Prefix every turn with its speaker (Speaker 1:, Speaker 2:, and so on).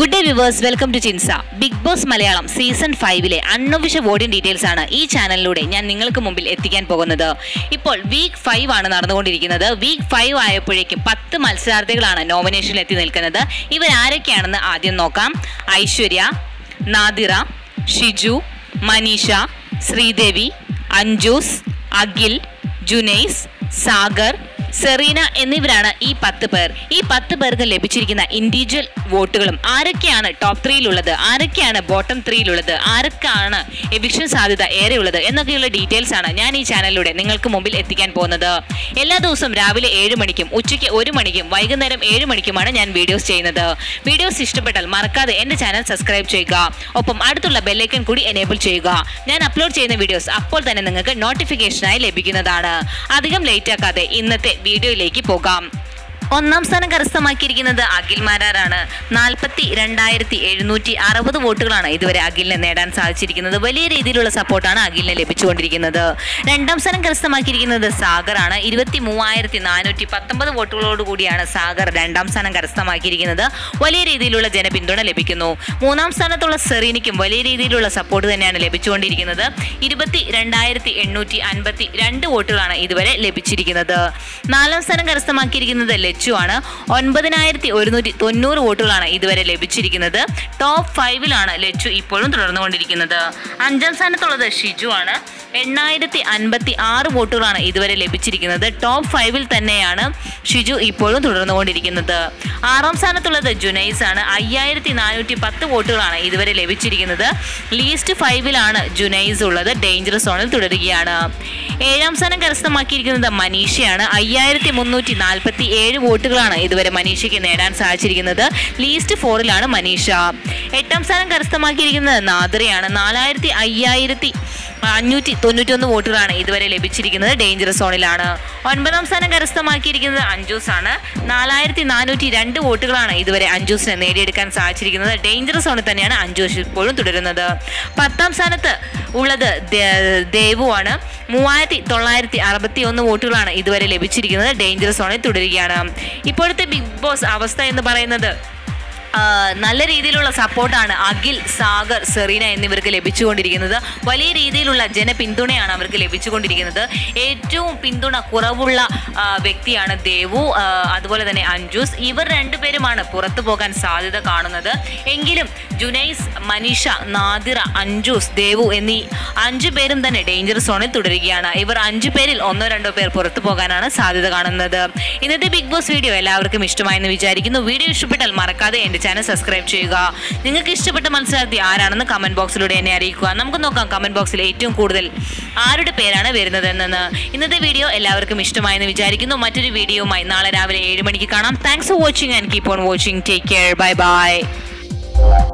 Speaker 1: good day viewers welcome to Chinsa big boss Malayalam season ഫൈവിലെ unofficial voting details ആണ് ഈ ചാനലിലൂടെ ഞാൻ നിങ്ങൾക്ക് മുമ്പിൽ എത്തിക്കാൻ പോകുന്നത് ഇപ്പോൾ വീക്ക് ഫൈവ് ആണ് നടന്നുകൊണ്ടിരിക്കുന്നത് വീക്ക് ഫൈവ് ആയപ്പോഴേക്കും പത്ത് മത്സരാർത്ഥികളാണ് നോമിനേഷനിൽ എത്തി നിൽക്കുന്നത് ഇവരാരൊക്കെയാണെന്ന് ആദ്യം നോക്കാം ഐശ്വര്യ നാദിറ ഷിജു മനീഷ ശ്രീദേവി അഞ്ജൂസ് അഖിൽ ജുനൈസ് സാഗർ സെറീന എന്നിവരാണ് ഈ പത്ത് പേർ ഈ പത്ത് പേർക്ക് ലഭിച്ചിരിക്കുന്ന ഇൻഡിവിജ്വൽ വോട്ടുകളും ആരൊക്കെയാണ് ടോപ്പ് ത്രീയിലുള്ളത് ആരൊക്കെയാണ് ബോട്ടം ത്രീയിലുള്ളത് ആരൊക്കെയാണ് എവിക്ഷൻ സാധ്യത ഏറെയുള്ളത് എന്നൊക്കെയുള്ള ഡീറ്റെയിൽസ് ആണ് ഞാൻ ഈ ചാനലിലൂടെ നിങ്ങൾക്ക് മുമ്പിൽ എത്തിക്കാൻ പോകുന്നത് എല്ലാ ദിവസവും രാവിലെ ഏഴ് മണിക്കും ഉച്ചയ്ക്ക് ഒരു മണിക്കും വൈകുന്നേരം ഏഴ് മണിക്കുമാണ് ഞാൻ വീഡിയോസ് ചെയ്യുന്നത് വീഡിയോസ് ഇഷ്ടപ്പെട്ടാൽ മറക്കാതെ എൻ്റെ ചാനൽ സബ്സ്ക്രൈബ് ചെയ്യുക ഒപ്പം അടുത്തുള്ള ബെല്ലൈക്കൺ കൂടി എനേബിൾ ചെയ്യുക ഞാൻ അപ്ലോഡ് ചെയ്യുന്ന വീഡിയോസ് അപ്പോൾ തന്നെ നിങ്ങൾക്ക് നോട്ടിഫിക്കേഷനായി ലഭിക്കുന്നതാണ് അധികം ലേറ്റ് ആക്കാതെ ഇന്നത്തെ വീഡിയോയിലേക്ക് പോകാം ഒന്നാം സ്ഥാനം കരസ്ഥമാക്കിയിരിക്കുന്നത് അഖിൽ മാരാറാണ് നാൽപ്പത്തി രണ്ടായിരത്തി എഴുന്നൂറ്റി അറുപത് വോട്ടുകളാണ് ഇതുവരെ അഖിലിനെ നേടാൻ സാധിച്ചിരിക്കുന്നത് വലിയ രീതിയിലുള്ള സപ്പോർട്ടാണ് അഖിലിനെ ലഭിച്ചുകൊണ്ടിരിക്കുന്നത് രണ്ടാം സ്ഥാനം കരസ്ഥമാക്കിയിരിക്കുന്നത് സാഗറാണ് ഇരുപത്തി മൂവായിരത്തി നാനൂറ്റി പത്തൊമ്പത് വോട്ടുകളോട് കൂടിയാണ് സാഗർ രണ്ടാം സ്ഥാനം കരസ്ഥമാക്കിയിരിക്കുന്നത് വലിയ രീതിയിലുള്ള ജനപിന്തുണ ലഭിക്കുന്നു മൂന്നാം സ്ഥാനത്തുള്ള സെറീനിക്കും വലിയ രീതിയിലുള്ള സപ്പോർട്ട് തന്നെയാണ് ലഭിച്ചുകൊണ്ടിരിക്കുന്നത് ഇരുപത്തി രണ്ടായിരത്തി എണ്ണൂറ്റി അൻപത്തി രണ്ട് വോട്ടുകളാണ് ഇതുവരെ ലഭിച്ചിരിക്കുന്നത് നാലാം സ്ഥാനം കരസ്ഥമാക്കിയിരിക്കുന്നത് ലച്ചു ആണ് ഒൻപതിനായിരത്തി ഒരുന്നൂറ്റി തൊണ്ണൂറ് വോട്ടുകളാണ് ഇതുവരെ ലഭിച്ചിരിക്കുന്നത് ടോപ്പ് ഫൈവിലാണ് ലച്ചു ഇപ്പോഴും തുടർന്നുകൊണ്ടിരിക്കുന്നത് അഞ്ചാം സ്ഥാനത്തുള്ളത് ഷിജു ആണ് എണ്ണായിരത്തി അൻപത്തി ആറ് വോട്ടുകളാണ് ഇതുവരെ ലഭിച്ചിരിക്കുന്നത് ടോപ്പ് ഫൈവിൽ തന്നെയാണ് ഷിജു ഇപ്പോഴും തുടർന്നുകൊണ്ടിരിക്കുന്നത് ആറാം സ്ഥാനത്തുള്ളത് ജുനൈസ് ആണ് അയ്യായിരത്തി നാനൂറ്റി പത്ത് വോട്ടുകളാണ് ഇതുവരെ ലഭിച്ചിരിക്കുന്നത് ലീസ്റ്റ് ഫൈവിലാണ് ജുനൈസ് ഉള്ളത് ഡേഞ്ചർ സോണിൽ തുടരുകയാണ് ഏഴാം സ്ഥാനം കരസ്ഥമാക്കിയിരിക്കുന്നത് മനീഷയാണ് അയ്യായിരത്തി മുന്നൂറ്റി നാൽപ്പത്തി ഏഴ് വോട്ടുകളാണ് ഇതുവരെ മനീഷയ്ക്ക് നേടാൻ സാധിച്ചിരിക്കുന്നത് ലീസ്റ്റ് ഫോറിലാണ് മനീഷ എട്ടാം സ്ഥാനം കരസ്ഥമാക്കിയിരിക്കുന്നത് നാദിറയാണ് നാലായിരത്തി അയ്യായിരത്തി അഞ്ഞൂറ്റി തൊണ്ണൂറ്റൊന്ന് വോട്ടുകളാണ് ഇതുവരെ ലഭിച്ചിരിക്കുന്നത് ഡേഞ്ചർ സോണിലാണ് ഒൻപതാം സ്ഥാനം കരസ്ഥമാക്കിയിരിക്കുന്നത് അഞ്ജൂസ് ആണ് നാലായിരത്തി നാനൂറ്റി രണ്ട് വോട്ടുകളാണ് ഇതുവരെ അഞ്ജൂസിന് നേടിയെടുക്കാൻ സാധിച്ചിരിക്കുന്നത് ഡേഞ്ചർ സോണിൽ തന്നെയാണ് അഞ്ജൂസ് ഇപ്പോഴും തുടരുന്നത് പത്താം സ്ഥാനത്ത് ഉള്ളത് ദേ- ദേവുവാണ് മൂവായിരത്തി തൊള്ളായിരത്തി അറുപത്തി ഒന്ന് വോട്ടുകളാണ് ഇതുവരെ ലഭിച്ചിരിക്കുന്നത് ഡേഞ്ചർ സോണിൽ തുടരുകയാണ് ഇപ്പോഴത്തെ ബിഗ് ബോസ് അവസ്ഥ എന്ന് പറയുന്നത് ആ, നല്ല രീതിയിലുള്ള സപ്പോർട്ടാണ് അഖിൽ സാഗർ സെറീന എന്നിവർക്ക് ലഭിച്ചുകൊണ്ടിരിക്കുന്നത് വലിയ രീതിയിലുള്ള ജനപിന്തുണയാണ് അവർക്ക് ലഭിച്ചുകൊണ്ടിരിക്കുന്നത് ഏറ്റവും പിന്തുണ കുറവുള്ള ആ, വ്യക്തിയാണ് ദേവു ആ, അതുപോലെ തന്നെ അഞ്ജൂസ് ഇവർ രണ്ടുപേരുമാണ് പുറത്തു പോകാൻ സാധ്യത കാണുന്നത് എങ്കിലും ജുനൈസ് മനീഷ നാദിറ അഞ്ജൂസ് ദേവു എന്നീ അഞ്ചു പേരും തന്നെ ഡേഞ്ചർ സോണിൽ തുടരുകയാണ് ഇവർ അഞ്ചു പേരിൽ ഒന്നോ രണ്ടോ പേർ പുറത്തു പോകാനാണ് സാധ്യത കാണുന്നത് ഇന്നത്തെ ബിഗ് ബോസ് വീഡിയോ എല്ലാവർക്കും ഇഷ്ടമായെന്ന് വിചാരിക്കുന്നു വീഡിയോ ഇഷ്ടപ്പെട്ടാൽ മറക്കാതെ എൻ്റെ ചാനൽ സബ്സ്ക്രൈബ് ചെയ്യുക നിങ്ങൾക്ക് ഇഷ്ടപ്പെട്ട മത്സരാർത്ഥി ആരാണെന്ന് കമന്റ് ബോക്സിലൂടെ എന്നെ അറിയിക്കുക നമുക്ക് നോക്കാം കമന്റ് ബോക്സിൽ ഏറ്റവും കൂടുതൽ ആരുടെ പേരാണ് വരുന്നതെന്ന് ഇന്നത്തെ വീഡിയോ എല്ലാവർക്കും ഇഷ്ടമായെന്ന് വിചാരിക്കുന്നു മറ്റൊരു വീഡിയോയുമായി നാളെ രാവിലെ ഏഴ് മണിക്ക് കാണാം thanks for watching and keep on watching take care bye by